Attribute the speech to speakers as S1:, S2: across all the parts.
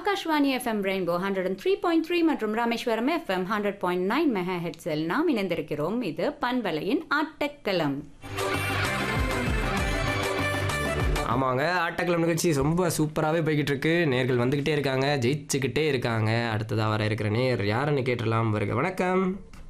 S1: Akashvani FM rainbow hundred and three point three மற்றும் Rameswaram FM hundred point nine mega ஹெட்ஸில் நாம் இணைந்திருக்கிறோம் இது பண்பலையின் ஆட்டக்களம்
S2: ஆமாங்க ஆட்டக்கிழமை நிகழ்ச்சி ரொம்ப சூப்பராகவே போய்கிட்டு இருக்கு நேர்கள் வந்துக்கிட்டே இருக்காங்க ஜெயிச்சுக்கிட்டே இருக்காங்க அடுத்ததாக வர இருக்கிற நேர் யாருன்னு கேட்டலாம் வருக வணக்கம்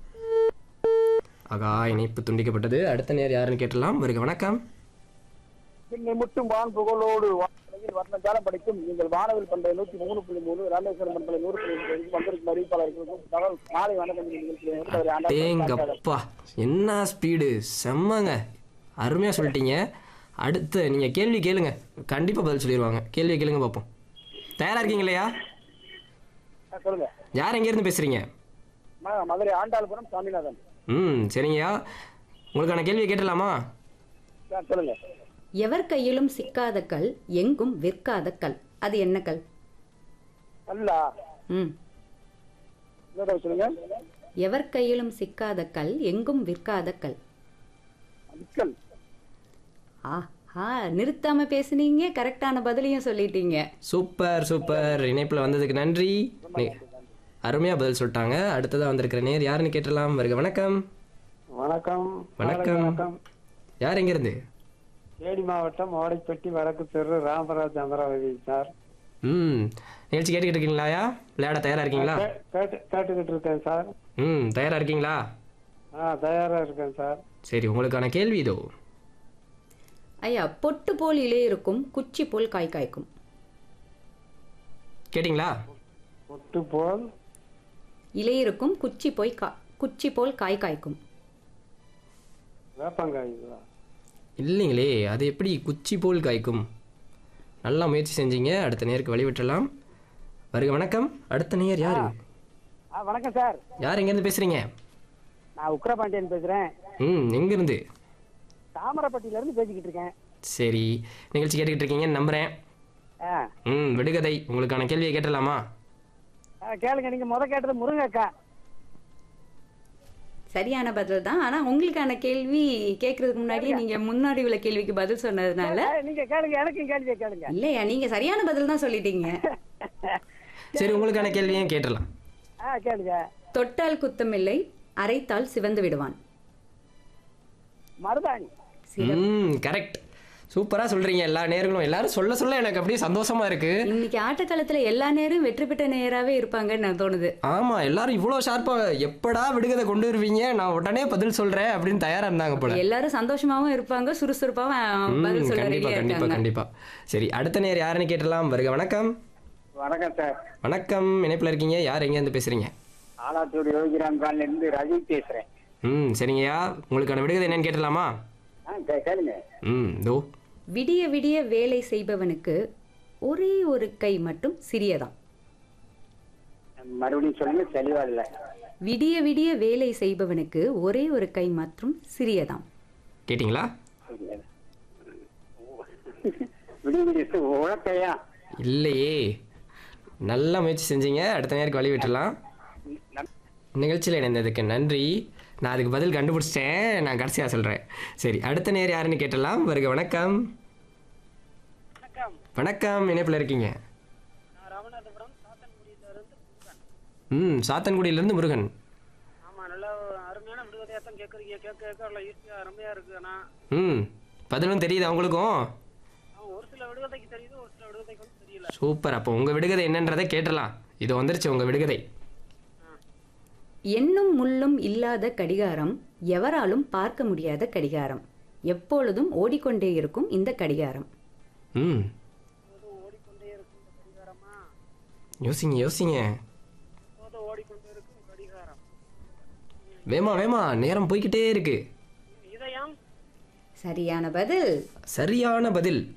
S2: ஆகா இணைப்பு துண்டிக்கப்பட்டது அடுத்த நேர் யாருன்னு கேட்டலாம் வருக வணக்கம்
S3: பின்னை முட்டும் வான் புகழோடு வானிலையில் வர்ணஜாலம் படிக்கும் நீங்கள் வானவில் பண்ற நூத்தி மூணு புள்ளி மூணு ராமேஸ்வரம் பண்ற நூறு புள்ளி மூணு வந்திருக்கும் அறிவிப்பாளர்களுக்கும் தகவல் மாலை வணக்கம் நிகழ்ச்சியில்
S2: தேங்கப்பா என்ன ஸ்பீடு செம்மங்க அருமையாக சொல்லிட்டீங்க அடுத்து நீங்கள் கேள்வி கேளுங்க கண்டிப்பாக பதில் சொல்லிடுவாங்க கேள்வி கேளுங்க பார்ப்போம் தயாராக இருக்கீங்க இல்லையா
S3: சொல்லுங்க
S2: யார் எங்கேருந்து பேசுகிறீங்க
S3: ம- மதுரை ஆண்டாள்புரம் சாமிநாதன்
S2: ம் சரிங்கய்யா உங்களுக்கான கேள்வியை கேட்டலாமா
S3: ஆ, சொல்லுங்க
S1: எவர் கையிலும் சிக்காத கல் எங்கும் விற்காத கல் அது என்ன கல்
S3: அல்லா
S1: ம்
S3: இன்னொரு சொல்லுங்க
S1: எவர் கையிலும் சிக்காத கல் எங்கும் விற்காத கல்
S3: விக்கல்
S1: ஆஹா நிறுத்தாம பேசுனீங்க கரெக்டான பதிலையும் சொல்லிட்டீங்க
S2: சூப்பர் சூப்பர் இணைப்பில் வந்ததுக்கு நன்றி நீ- அருமையா பதில் சொல்லிட்டாங்க அடுத்ததா வந்திருக்கிற நேர் யாருன்னு கேட்டலாம் வருக வணக்கம்
S4: வணக்கம்
S2: வணக்கம் யார் எங்கேருந்து
S4: தேனி மாவட்டம் ஓடைப்பட்டி வடக்கு தெரு ராமராஜ் அமராவதி சார்
S2: ம் நிகழ்ச்சி கேட்டுக்கிட்டு இருக்கீங்களாயா விளையாட தயாரா இருக்கீங்களா
S4: கே- கேட்டு கேட்டுக்கிட்டு இருக்கேன் சார்
S2: ம் தயாரா இருக்கீங்களா
S4: ஆ தயாரா இருக்கேன் சார்
S2: சரி உங்களுக்கான கேள்வி இதோ
S1: ஐயா பொட்டு போல் இலே இருக்கும் குச்சி போல் காய் காய்க்கும்
S2: கேட்டிங்களா
S4: ஒட்டு போல்
S1: இலை இருக்கும் குச்சி போய் கா குச்சி போல் காய் காய்க்கும்
S4: வேப்பங்காய்ங்களா
S2: இல்லைங்களே அது எப்படி குச்சி போல் காய்க்கும் நல்லா முயற்சி செஞ்சீங்க அடுத்த நேருக்கு வழிவிட்டலாம் வருக வணக்கம் அடுத்த நேர் யாரு
S3: ஆ வணக்கம் சார்
S2: யார் எங்கேருந்து பேசுறீங்க
S3: நான் உக்ரபாண்டியன் பேசுறேன்
S2: ம் எங்கேருந்து
S3: தாமரப்பட்டியில இருந்து பேசிக்கிட்டு இருக்கேன்
S2: சரி நிகழ்ச்சி கேட்டுக்கிட்டு இருக்கீங்கன்னு நம்புகிறேன்
S3: ஆ
S2: ம் விடுகதை உங்களுக்கான கேள்வியை கேட்டலாமா
S3: ஆ, கேளுங்க நீங்க முத கேட்டது முருங்கக்கா
S1: சரியான பதில் தான் ஆனா உங்களுக்கான கேள்வி கேட்கறதுக்கு முன்னாடி நீங்க முன்னாடி உள்ள கேள்விக்கு பதில் சொன்னதுனால
S3: ஆ, நீங்க கேளுங்க எனக்கும் கேள்வியை கேளுங்க
S1: இல்லையா நீங்க சரியான பதில் தான் சொல்லிட்டீங்க
S2: சரி உங்களுக்கான கேள்வியும் கேட்டுடலாம்
S3: ஆ கேளுங்க
S1: தொட்டால் குத்தமில்லை அரைத்தால் சிவந்து விடுவான்
S3: மருதாணி
S2: ம் கரெக்ட் சூப்பராக சொல்கிறீங்க எல்லா நேர்களும் எல்லாரும் சொல்ல சொல்ல எனக்கு அப்படியே சந்தோஷமா இருக்கு
S1: இன்னைக்கு ஆட்டக்காலத்துல எல்லா நேரம் வெற்றி பெற்ற நேராவே இருப்பாங்கன்னு நான் தோணுது
S2: ஆமாம் எல்லாரும் இவ்வளோ ஷார்ப்பாக எப்படா விடுகதை கொண்டு வருவீங்க நான் உடனே பதில் சொல்கிறேன் அப்படின்னு தயாராக இருந்தாங்க போல
S1: எல்லாரும் சந்தோஷமாவும் இருப்பாங்க சுறுசுறுப்பாவும்
S2: ம்
S1: பதில் சொல்ல
S2: கண்டிப்பா
S1: ரெடியா
S2: கண்டிப்பா
S1: இருக்காங்க
S2: கண்டிப்பா சரி அடுத்த நேர் யாருன்னு கேட்டலாம் வருக வணக்கம்
S3: வணக்கம் சார்
S2: வணக்கம் இணைப்பில் இருக்கீங்க யார் எங்கேருந்து பேசுறீங்க
S3: ஆலாத்தூர் யோகிராம் காலில இருந்து ரவி பேசுறேன்
S2: ம் சரிங்கய்யா உங்களுக்கான விடுகதை என்னன்னு கேட்டலாமா
S3: ஆ கே- கேளுங்க
S2: ம் தோ
S1: விடிய விடிய வேலை செய்பவனுக்கு ஒரே ஒரு கை மட்டும் சிறியதாம்
S3: மறுபடியும் சொல்லுங்க தெளிவா இல்ல
S1: விடிய விடிய வேலை செய்பவனுக்கு ஒரே ஒரு கை மற்றும் சிறியதாம்
S2: கேட்டிங்களா
S3: விடிய விடிய உழக்கையா
S2: இல்லையே நல்லா முயற்சி செஞ்சீங்க அடுத்த நேருக்கு வழி விட்டுலாம் நிகழ்ச்சியில் இணைந்ததுக்கு நன்றி நான் அதுக்கு பதில் கண்டுபிடிச்சிட்டேன் நான் கடைசியாக சொல்கிறேன் சரி அடுத்த நேர் யாருன்னு கேட்டலாம் வருக வணக்கம் வணக்கம் இணைப்பில் இருக்கீங்க ம் சாத்தன்குடியிலேருந்து முருகன்
S5: ஆமா நல்ல அருமையான விடுதலையா தான் கேட்குறீங்க கேட்க கேட்க நல்ல ஈஸியா அருமையா இருக்கு ஆனா
S2: ம் பதிலும் தெரியுது அவங்களுக்கும்
S5: ஆனா, ஒரு சில விடுதலைக்கு தெரியுது ஒரு சில விடுதலைக்கு வந்து தெரியல
S2: சூப்பர் அப்போ உங்கள் விடுகதை என்னன்றதை கேட்டலாம் இது வந்துருச்சு உங்கள் விடுகதை
S1: எண்ணும் முள்ளும் இல்லாத கடிகாரம் எவராலும் பார்க்க முடியாத கடிகாரம் எப்பொழுதும் ஓடிக்கொண்டே இருக்கும் இந்த கடிகாரம்
S2: ம்
S5: எப்போதும் ஓடிக்கொண்டே இருக்கும் இந்த கடிகாரமா
S2: யோசிங்க யோசிங்க
S5: எப்போதும் ஓடிக்கொண்டே இருக்கும் கடிகாரம்
S2: வேமா வேமா நேரம் போய்க்கிட்டே இருக்கு
S5: இதயம்
S1: சரியான பதில்
S2: சரியான பதில்